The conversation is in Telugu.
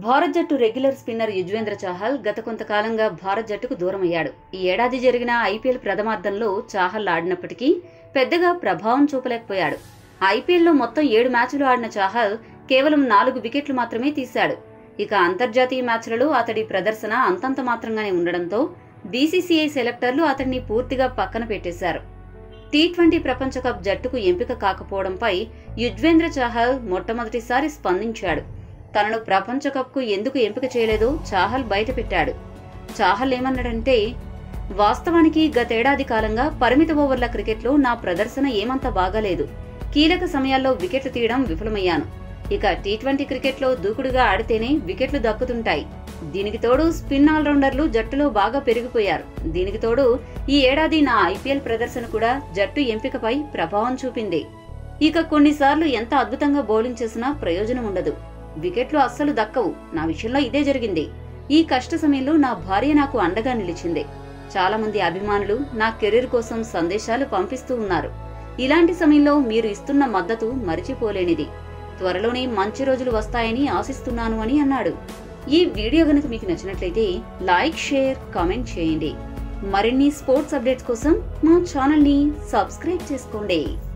భారత్ జట్టు రెగ్యులర్ స్పిన్నర్ యుజ్వేంద్ర చాహల్ గత కొంతకాలంగా భారత్ జట్టుకు దూరమయ్యాడు ఈ ఏడాది జరిగిన ఐపీఎల్ ప్రథమార్థంలో చాహల్ ఆడినప్పటికీ పెద్దగా ప్రభావం చూపలేకపోయాడు ఐపీఎల్లో మొత్తం ఏడు మ్యాచ్లు ఆడిన చాహల్ కేవలం నాలుగు వికెట్లు మాత్రమే తీశాడు ఇక అంతర్జాతీయ మ్యాచ్లలో అతడి ప్రదర్శన అంతంత మాత్రంగానే ఉండడంతో బీసీసీఐ సెలెక్టర్లు అతడిని పూర్తిగా పక్కన పెట్టేశారు టీ ట్వంటీ ప్రపంచ కప్ జట్టుకు ఎంపిక కాకపోవడంపై యుజ్వేంద్ర చాహల్ మొట్టమొదటిసారి స్పందించాడు తనను ప్రపంచ కప్కు ఎందుకు ఎంపిక చేయలేదో చాహల్ బయటపెట్టాడు చాహల్ ఏమన్నాడంటే వాస్తవానికి గతేడాది కాలంగా పరిమిత ఓవర్ల క్రికెట్లో నా ప్రదర్శన ఏమంత బాగాలేదు కీలక సమయాల్లో వికెట్లు తీయడం విఫలమయ్యాను ఇక టీ ట్వంటీ క్రికెట్లో దూకుడుగా ఆడితేనే వికెట్లు దక్కుతుంటాయి దీనికి తోడు స్పిన్ ఆల్రౌండర్లు జట్టులో బాగా పెరిగిపోయారు దీనికి తోడు ఈ ఏడాది నా ఐపీఎల్ ప్రదర్శన కూడా జట్టు ఎంపికపై ప్రభావం చూపింది ఇక కొన్నిసార్లు ఎంత అద్భుతంగా బౌలింగ్ చేసినా ప్రయోజనం ఉండదు వికెట్లు అస్సలు దక్కవు నా విషయంలో ఇదే జరిగింది ఈ కష్ట సమయంలో నా భార్య నాకు అండగా నిలిచింది చాలా మంది అభిమానులు నా కెరీర్ కోసం సందేశాలు పంపిస్తూ ఉన్నారు ఇలాంటి సమయంలో మీరు ఇస్తున్న మద్దతు మరిచిపోలేనిది త్వరలోనే మంచి రోజులు వస్తాయని ఆశిస్తున్నాను అని అన్నాడు ఈ వీడియో గనుక మీకు నచ్చినట్లయితే లైక్ షేర్ కామెంట్ చేయండి మరిన్ని స్పోర్ట్స్ అప్డేట్స్ కోసం మా ఛానల్ ని సబ్స్క్రైబ్ చేసుకోండి